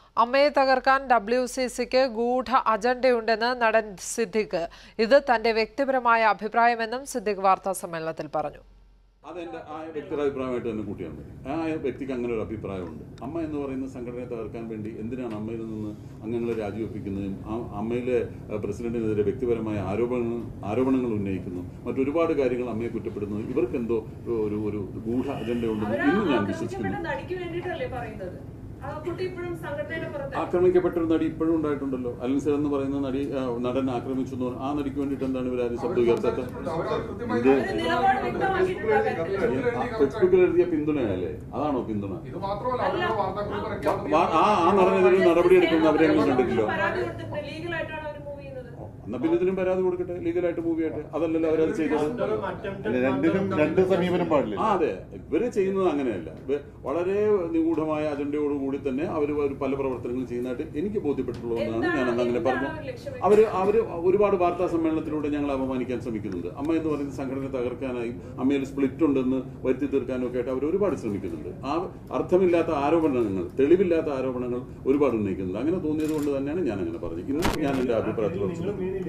അമ്മയെ തകർക്കാൻ W C സിക്ക് ഗൂഢ അജണ്ടയുണ്ടെന്ന് നടൻ സിദ്ദിഖ് ഇത് തന്റെ വ്യക്തിപരമായ അഭിപ്രായമെന്നും സിദ്ദിഖ് വാർത്താ സമ്മേളനത്തിൽ പറഞ്ഞു അതെന്റെ ആ വ്യക്തിയുടെ അഭിപ്രായമായിട്ട് തന്നെ കൂട്ടിയാൽ മതി ആ വ്യക്തിക്ക് അങ്ങനെ ഒരു അഭിപ്രായമുണ്ട് അമ്മ എന്ന് പറയുന്ന സംഘടനയെ തകർക്കാൻ വേണ്ടി എന്തിനാണ് അമ്മയിൽ നിന്ന് അംഗങ്ങളെ രാജിവെപ്പിക്കുന്നതും ആ അമ്മയിലെ അഹ്, പ്രസിഡന്റിനെതിരെ വ്യക്തിപരമായ ആരോപണങ്ങൾ ആരോപണങ്ങൾ ഉന്നയിക്കുന്നു മറ്റൊരുപാട് കാര്യങ്ങൾ അമ്മയെ കുറ്റപ്പെടുന്നു ഇവർക്ക് എന്തോ ഒരു ഒരു ഗൂഢ അജണ്ട ഉണ്ടെന്ന് ഇന്ന് ഞാൻ വിശ്വസിക്കുന്നു ആക്രമിക്കപ്പെട്ട നടിക്ക് വേണ്ടിയിട്ടല്ലേ പറയുന്നത് ആ കുട്ടി ഇപ്പോഴും സംഘടനയുടെ പുറത്ത് ആക്രമിക്കപ്പെട്ട ഒരു നടി ഇപ്പോഴും ഉണ്ടായിട്ടുണ്ടല്ലോ അലൻസർ എന്ന് പറയുന്ന നടി ആ, നടൻ ആക്രമിച്ചു എന്ന് പറഞ്ഞ- ആ നടിക്ക് വേണ്ടിയിട്ട് എന്താണ് ഇവരാരും ശബ്ദം ഉയർത്താത്തത് ഇത് ഒരു നിലപാട് വ്യക്തമാക്കിയിട്ടുണ്ട് ആ കാര്യത്തിൽ. ആ ഫേസ്ബുക്കിൽ എഴുതിയ പിന്തുണയല്ലേ അതാണോ പിന്തുണ ഇത് മാത്രമല്ല അവരുടെ വാർത്താക്കുറിപ്പ് വാ- ആ ആ നടനെതിരെ നടപടി എടുക്കുന്ന അവരെ ഞങ്ങൾ കണ്ടിട്ടില്ല പരാതി കൊടുത്തിട്ടുണ്ട് ലീഗലായിട്ടാണ് അവർ മൂവ് ചെയ്യുന്നത് എന്നാ പിന്നെ ഇതിനും പരാതി കൊടുക്കട്ടെ ലീഗലായിട്ട് മൂവ് ചെയ്യട്ടെ അതല്ലല്ലോ അവരത് ചെയ്തത് അല്ല, രണ്ടിനും രണ്ട് സമീപനം പാടില്ല ആ അതെ ഇവര് ചെയ്യുന്നത് അങ്ങനെയല്ല ഇവ- വളരെ നിഗൂഢമായ അജണ്ടയോടുകൂടി തന്നെ അവർ പല പ്രവർത്തനങ്ങളും ചെയ്യുന്നതായിട്ട് എനിക്ക് ബോധ്യപ്പെട്ടിട്ടുള്ളതെന്നാണ് ഞാൻ അന്ന് അങ്ങനെ പറഞ്ഞു എന്താണ് ലക്ഷ്യം അവര് അവര് ഒരുപാട് വാർത്താ സമ്മേളനത്തിലൂടെ ഞങ്ങൾ അപമാനിക്കാൻ ശ്രമിക്കുന്നുണ്ട് അമ്മ എന്ന് പറയുന്ന സംഘടന തകർക്കാനായും അമ്മയിൽ സ്പ്ലിറ്റ് ഉണ്ടെന്ന് വരുത്തി തീർക്കാനും ഒക്കെ ആയിട്ട് അവർ ഒരുപാട് ശ്രമിക്കുന്നുണ്ട് ആ അർത്ഥമില്ലാത്ത ആരോപണങ്ങൾ തെളിവില്ലാത്ത ആരോപണങ്ങൾ ഒരുപാട് ഉന്നയിക്കുന്നുണ്ട് അങ്ങനെ തോന്നിയത് കൊണ്ട് തന്നെയാണ് ഞാൻ അങ്ങനെ പറഞ്ഞത് ഇന്ന് ഞാൻ എന്റെ അഭിപ്രായത്തിൽ ഉറച്ചു നിൽക്കുന്നു.